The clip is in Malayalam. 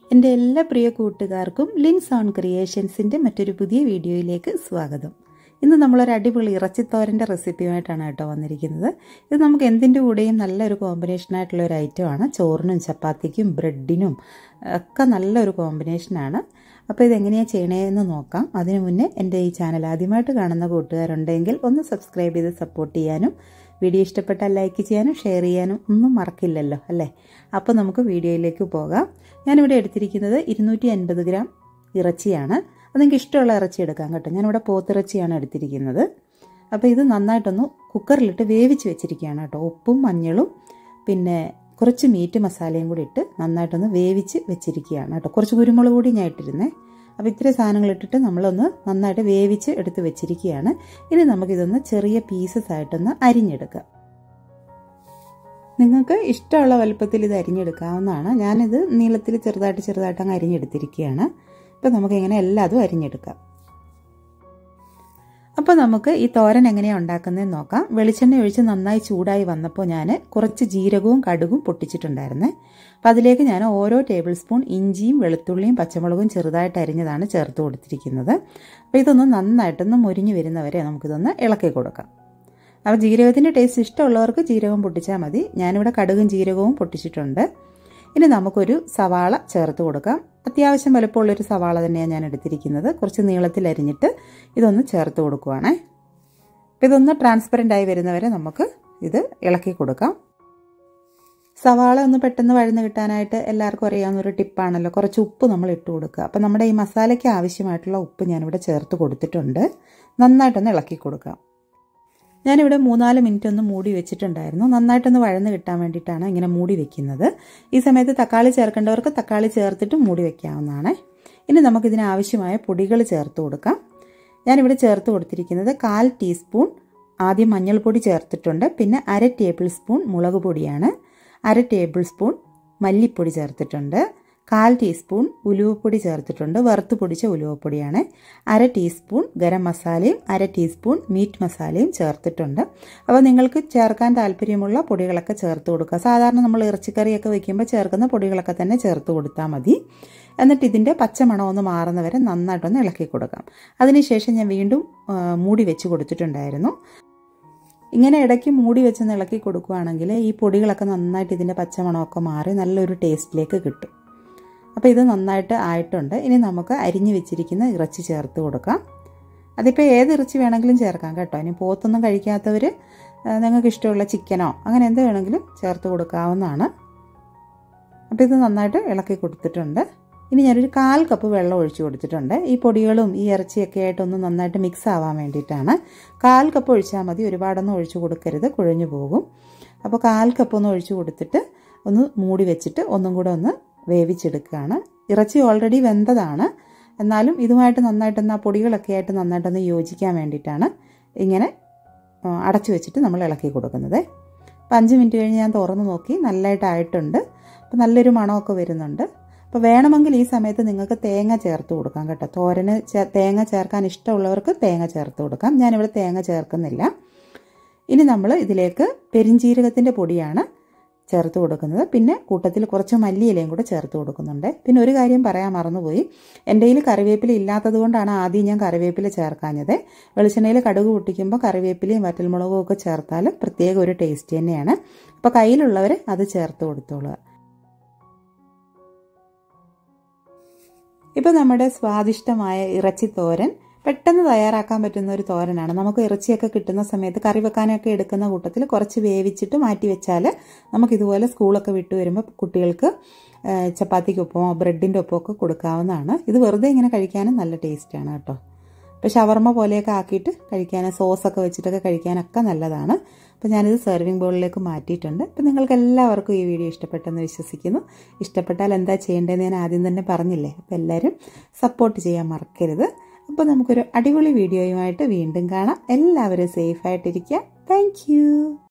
എൻ്റെ എല്ലാ പ്രിയ കൂട്ടുകാർക്കും ലിൻസ് ഓൺ ക്രിയേഷൻസിൻ്റെ മറ്റൊരു പുതിയ വീഡിയോയിലേക്ക് സ്വാഗതം ഇന്ന് നമ്മളൊരു അടിപൊളി ഇറച്ചിത്തോരൻ്റെ റെസിപ്പിയുമായിട്ടാണ് കേട്ടോ വന്നിരിക്കുന്നത് ഇത് നമുക്ക് എന്തിൻ്റെ കൂടെയും നല്ലൊരു കോമ്പിനേഷനായിട്ടുള്ള ഒരു ഐറ്റമാണ് ചോറിനും ചപ്പാത്തിക്കും ബ്രെഡിനും ഒക്കെ നല്ലൊരു കോമ്പിനേഷനാണ് അപ്പോൾ ഇതെങ്ങനെയാണ് ചെയ്യണേന്ന് നോക്കാം അതിനു മുന്നേ എൻ്റെ ഈ ചാനൽ ആദ്യമായിട്ട് കാണുന്ന കൂട്ടുകാരുണ്ടെങ്കിൽ ഒന്ന് സബ്സ്ക്രൈബ് ചെയ്ത് സപ്പോർട്ട് ചെയ്യാനും വീഡിയോ ഇഷ്ടപ്പെട്ടാൽ ലൈക്ക് ചെയ്യാനും ഷെയർ ചെയ്യാനും ഒന്നും മറക്കില്ലല്ലോ അല്ലേ അപ്പോൾ നമുക്ക് വീഡിയോയിലേക്ക് പോകാം ഞാനിവിടെ എടുത്തിരിക്കുന്നത് ഇരുന്നൂറ്റി അൻപത് ഗ്രാം ഇറച്ചിയാണ് അത് നിങ്ങൾക്ക് ഇഷ്ടമുള്ള ഇറച്ചി എടുക്കാം കേട്ടോ ഞാനിവിടെ പോത്തിറച്ചിയാണ് എടുത്തിരിക്കുന്നത് അപ്പോൾ ഇത് നന്നായിട്ടൊന്ന് കുക്കറിലിട്ട് വേവിച്ച് വെച്ചിരിക്കുകയാണ് കേട്ടോ ഉപ്പും മഞ്ഞളും പിന്നെ കുറച്ച് മീറ്റ് മസാലയും കൂടി ഇട്ട് നന്നായിട്ടൊന്ന് വേവിച്ച് വെച്ചിരിക്കുകയാണ് കേട്ടോ കുറച്ച് കുരുമുളക് കൂടി ഞാൻ ഇട്ടിരുന്നേ അപ്പോൾ ഇത്രയും സാധനങ്ങൾ ഇട്ടിട്ട് നമ്മളൊന്ന് നന്നായിട്ട് വേവിച്ച് എടുത്ത് വെച്ചിരിക്കുകയാണ് ഇനി നമുക്കിതൊന്ന് ചെറിയ പീസസ് ആയിട്ടൊന്ന് അരിഞ്ഞെടുക്കാം നിങ്ങൾക്ക് ഇഷ്ടമുള്ള വലുപ്പത്തിൽ ഇത് അരിഞ്ഞെടുക്കാവുന്നതാണ് ഞാനിത് നീളത്തിൽ ചെറുതായിട്ട് ചെറുതായിട്ട് അങ്ങ് അരിഞ്ഞെടുത്തിരിക്കുകയാണ് അപ്പോൾ നമുക്കിങ്ങനെ എല്ലാതും അരിഞ്ഞെടുക്കാം അപ്പോൾ നമുക്ക് ഈ തോരൻ എങ്ങനെയാണ് ഉണ്ടാക്കുന്നതെന്ന് നോക്കാം വെളിച്ചെണ്ണ ഒഴിച്ച് നന്നായി ചൂടായി വന്നപ്പോൾ ഞാൻ കുറച്ച് ജീരകവും കടുകും പൊട്ടിച്ചിട്ടുണ്ടായിരുന്നേ അപ്പോൾ അതിലേക്ക് ഞാൻ ഓരോ ടേബിൾ സ്പൂൺ ഇഞ്ചിയും വെളുത്തുള്ളിയും പച്ചമുളകും ചെറുതായിട്ട് അരിഞ്ഞതാണ് ചേർത്ത് കൊടുത്തിരിക്കുന്നത് അപ്പോൾ ഇതൊന്ന് നന്നായിട്ടൊന്ന് മുരിഞ്ഞു വരുന്നവരെ നമുക്കിതൊന്ന് ഇളക്കി കൊടുക്കാം അപ്പോൾ ജീരകത്തിൻ്റെ ടേസ്റ്റ് ഇഷ്ടമുള്ളവർക്ക് ജീരകം പൊട്ടിച്ചാൽ മതി ഞാനിവിടെ കടുകും ജീരകവും പൊട്ടിച്ചിട്ടുണ്ട് ഇനി നമുക്കൊരു സവാള ചേർത്ത് കൊടുക്കാം അത്യാവശ്യം വലുപ്പമുള്ളൊരു സവാള തന്നെയാണ് ഞാൻ എടുത്തിരിക്കുന്നത് കുറച്ച് നീളത്തിൽ അരിഞ്ഞിട്ട് ഇതൊന്ന് ചേർത്ത് കൊടുക്കുവാണേ അപ്പോൾ ഇതൊന്ന് ട്രാൻസ്പെറൻ്റ് ആയി വരുന്നവരെ നമുക്ക് ഇത് ഇളക്കി കൊടുക്കാം സവാള ഒന്ന് പെട്ടെന്ന് വഴന്ന് കിട്ടാനായിട്ട് എല്ലാവർക്കും അറിയാവുന്ന ഒരു ടിപ്പാണല്ലോ കുറച്ച് ഉപ്പ് നമ്മൾ ഇട്ട് കൊടുക്കുക അപ്പോൾ നമ്മുടെ ഈ മസാലയ്ക്ക് ആവശ്യമായിട്ടുള്ള ഉപ്പ് ഞാനിവിടെ ചേർത്ത് കൊടുത്തിട്ടുണ്ട് നന്നായിട്ടൊന്ന് ഇളക്കി കൊടുക്കാം ഞാനിവിടെ മൂന്നാല് മിനിറ്റ് ഒന്ന് മൂടി വെച്ചിട്ടുണ്ടായിരുന്നു നന്നായിട്ടൊന്ന് വഴന്ന് കിട്ടാൻ വേണ്ടിയിട്ടാണ് ഇങ്ങനെ മൂടി വെക്കുന്നത് ഈ സമയത്ത് തക്കാളി ചേർക്കേണ്ടവർക്ക് തക്കാളി ചേർത്തിട്ട് മൂടി വെക്കാവുന്നതാണ് ഇനി നമുക്കിതിന് ആവശ്യമായ പൊടികൾ ചേർത്ത് കൊടുക്കാം ഞാനിവിടെ ചേർത്ത് കൊടുത്തിരിക്കുന്നത് കാൽ ടീസ്പൂൺ ആദ്യം മഞ്ഞൾപ്പൊടി ചേർത്തിട്ടുണ്ട് പിന്നെ അര ടേബിൾ സ്പൂൺ മുളക് പൊടിയാണ് അര ടേബിൾ സ്പൂൺ മല്ലിപ്പൊടി ചേർത്തിട്ടുണ്ട് കാൽ ടീസ്പൂൺ ഉലുവപ്പൊടി ചേർത്തിട്ടുണ്ട് വറുത്ത് പൊടിച്ച ഉലുവപ്പൊടിയാണ് അര ടീസ്പൂൺ ഗരം മസാലയും അര ടീസ്പൂൺ മീറ്റ് മസാലയും ചേർത്തിട്ടുണ്ട് അപ്പോൾ നിങ്ങൾക്ക് ചേർക്കാൻ താല്പര്യമുള്ള പൊടികളൊക്കെ ചേർത്ത് കൊടുക്കുക സാധാരണ നമ്മൾ ഇറച്ചിക്കറിയൊക്കെ വെക്കുമ്പോൾ ചേർക്കുന്ന പൊടികളൊക്കെ തന്നെ ചേർത്ത് കൊടുത്താൽ മതി എന്നിട്ട് ഇതിൻ്റെ പച്ചമണം ഒന്ന് മാറുന്നവരെ നന്നായിട്ടൊന്ന് ഇളക്കി കൊടുക്കാം അതിനുശേഷം ഞാൻ വീണ്ടും മൂടി വെച്ച് കൊടുത്തിട്ടുണ്ടായിരുന്നു ഇങ്ങനെ ഇടയ്ക്ക് മൂടി വെച്ച് ഇളക്കി കൊടുക്കുകയാണെങ്കിൽ ഈ പൊടികളൊക്കെ നന്നായിട്ട് ഇതിൻ്റെ പച്ചമണമൊക്കെ മാറി നല്ലൊരു ടേസ്റ്റിലേക്ക് കിട്ടും അപ്പോൾ ഇത് നന്നായിട്ട് ആയിട്ടുണ്ട് ഇനി നമുക്ക് അരിഞ്ഞു വെച്ചിരിക്കുന്ന ഇറച്ചി ചേർത്ത് കൊടുക്കാം അതിപ്പോൾ ഏത് ഇറച്ചി വേണമെങ്കിലും ചേർക്കാം കേട്ടോ ഇനി പോത്തൊന്നും കഴിക്കാത്തവർ നിങ്ങൾക്ക് ഇഷ്ടമുള്ള ചിക്കനോ അങ്ങനെ എന്ത് വേണമെങ്കിലും ചേർത്ത് കൊടുക്കാവുന്നതാണ് അപ്പോൾ ഇത് നന്നായിട്ട് ഇളക്കി കൊടുത്തിട്ടുണ്ട് ഇനി ഞാനൊരു കാൽ കപ്പ് വെള്ളം ഒഴിച്ചു കൊടുത്തിട്ടുണ്ട് ഈ പൊടികളും ഈ ഇറച്ചിയൊക്കെ ആയിട്ടൊന്ന് നന്നായിട്ട് മിക്സ് ആവാൻ വേണ്ടിയിട്ടാണ് കാൽ കപ്പ് ഒഴിച്ചാൽ മതി ഒരുപാടൊന്നും ഒഴിച്ചു കൊടുക്കരുത് കുഴഞ്ഞു പോകും അപ്പോൾ കാൽ കപ്പ് ഒന്ന് ഒഴിച്ചു കൊടുത്തിട്ട് ഒന്ന് മൂടി വെച്ചിട്ട് ഒന്നും കൂടെ ഒന്ന് വേവിച്ചെടുക്കുകയാണ് ഇറച്ചി ഓൾറെഡി വെന്തതാണ് എന്നാലും ഇതുമായിട്ട് നന്നായിട്ടൊന്ന് ആ പൊടികളൊക്കെ ആയിട്ട് നന്നായിട്ടൊന്ന് യോജിക്കാൻ വേണ്ടിയിട്ടാണ് ഇങ്ങനെ അടച്ചു വെച്ചിട്ട് നമ്മൾ ഇളക്കി കൊടുക്കുന്നത് അപ്പം അഞ്ച് മിനിറ്റ് കഴിഞ്ഞ് ഞാൻ തുറന്ന് നോക്കി നല്ലതായിട്ടായിട്ടുണ്ട് അപ്പോൾ നല്ലൊരു മണമൊക്കെ വരുന്നുണ്ട് അപ്പോൾ വേണമെങ്കിൽ ഈ സമയത്ത് നിങ്ങൾക്ക് തേങ്ങ ചേർത്ത് കൊടുക്കാം കേട്ടോ തോരന് തേങ്ങ ചേർക്കാൻ ഇഷ്ടമുള്ളവർക്ക് തേങ്ങ ചേർത്ത് കൊടുക്കാം ഞാനിവിടെ തേങ്ങ ചേർക്കുന്നില്ല ഇനി നമ്മൾ ഇതിലേക്ക് പെരിഞ്ചീരകത്തിൻ്റെ പൊടിയാണ് ചേർത്ത് കൊടുക്കുന്നത് പിന്നെ കൂട്ടത്തിൽ കുറച്ച് മല്ലിയിലയും കൂടെ ചേർത്ത് കൊടുക്കുന്നുണ്ട് പിന്നെ ഒരു കാര്യം പറയാൻ മറന്നുപോയി എൻ്റെ കയ്യിൽ കറിവേപ്പില ഇല്ലാത്തത് കൊണ്ടാണ് ആദ്യം ഞാൻ കറിവേപ്പില ചേർക്കാഞ്ഞത് വെളിച്ചെണ്ണയിൽ കടുക് പൊട്ടിക്കുമ്പോൾ കറിവേപ്പിലയും വറ്റൽമുളകും ഒക്കെ ചേർത്താൽ പ്രത്യേക ഒരു ടേസ്റ്റ് തന്നെയാണ് അപ്പോൾ കയ്യിലുള്ളവർ അത് ചേർത്ത് കൊടുത്തോളുക ഇപ്പോൾ നമ്മുടെ സ്വാദിഷ്ടമായ ഇറച്ചി തോരൻ പെട്ടെന്ന് തയ്യാറാക്കാൻ പറ്റുന്ന ഒരു തോരനാണ് നമുക്ക് ഇറച്ചിയൊക്കെ കിട്ടുന്ന സമയത്ത് കറി വെക്കാനൊക്കെ എടുക്കുന്ന കൂട്ടത്തിൽ കുറച്ച് വേവിച്ചിട്ട് മാറ്റി വെച്ചാൽ നമുക്കിതുപോലെ സ്കൂളൊക്കെ വിട്ടു വരുമ്പോൾ കുട്ടികൾക്ക് ചപ്പാത്തിക്കൊപ്പമോ ബ്രെഡിൻ്റെ ഒപ്പമൊക്കെ കൊടുക്കാവുന്നതാണ് ഇത് വെറുതെ ഇങ്ങനെ കഴിക്കാനും നല്ല ടേസ്റ്റാണ് കേട്ടോ ഇപ്പോൾ ഷവർമ്മ പോലെയൊക്കെ ആക്കിയിട്ട് കഴിക്കാൻ സോസൊക്കെ വെച്ചിട്ടൊക്കെ കഴിക്കാനൊക്കെ നല്ലതാണ് അപ്പോൾ ഞാനിത് സെർവിങ് ബൗളിലേക്ക് മാറ്റിയിട്ടുണ്ട് അപ്പോൾ നിങ്ങൾക്ക് എല്ലാവർക്കും ഈ വീഡിയോ ഇഷ്ടപ്പെട്ടെന്ന് വിശ്വസിക്കുന്നു ഇഷ്ടപ്പെട്ടാൽ എന്താ ചെയ്യേണ്ടതെന്ന് ഞാൻ ആദ്യം തന്നെ പറഞ്ഞില്ലേ അപ്പോൾ എല്ലാവരും സപ്പോർട്ട് ചെയ്യാൻ മറക്കരുത് അപ്പോൾ നമുക്കൊരു അടിപൊളി വീഡിയോയുമായിട്ട് വീണ്ടും കാണാം എല്ലാവരും സേഫായിട്ടിരിക്കുക താങ്ക്